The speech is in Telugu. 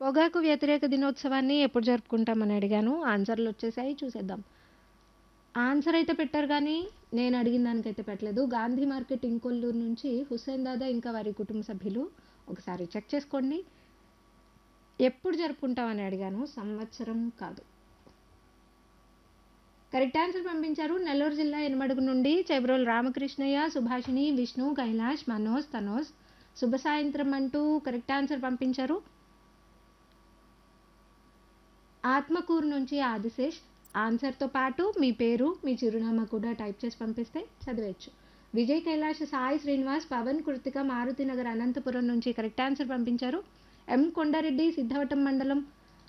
పొగాకు వ్యతిరేక దినోత్సవాన్ని ఎప్పుడు జరుపుకుంటామని అడిగాను ఆన్సర్లు వచ్చేసాయి చూసేద్దాం ఆన్సర్ అయితే పెట్టారు కానీ నేను అడిగిన దానికైతే పెట్టలేదు గాంధీ మార్కెట్ ఇంకొల్లూరు నుంచి హుస్సేన్ దాదా ఇంకా వారి కుటుంబ సభ్యులు ఒకసారి చెక్ చేసుకోండి ఎప్పుడు జరుపుకుంటామని అడిగాను సంవత్సరం కాదు కరెక్ట్ ఆన్సర్ పంపించారు నెల్లూరు జిల్లా ఎనమడుగు నుండి చెబ్రోల్ రామకృష్ణయ్య సుభాషిణి విష్ణు కైలాష్ మనోజ్ తనోజ్ శుభ సాయంత్రం అంటూ కరెక్ట్ ఆన్సర్ పంపించారు ఆత్మకూరు నుంచి ఆదిశేష్ ఆన్సర్తో పాటు మీ పేరు మీ చిరునామా కూడా టైప్ చేసి పంపిస్తే చదివేయచ్చు విజయ్ కైలాష్ సాయి శ్రీనివాస్ పవన్ కృతిక మారుతి నగర్ అనంతపురం నుంచి కరెక్ట్ ఆన్సర్ పంపించారు ఎం కొండారెడ్డి సిద్ధవటం మండలం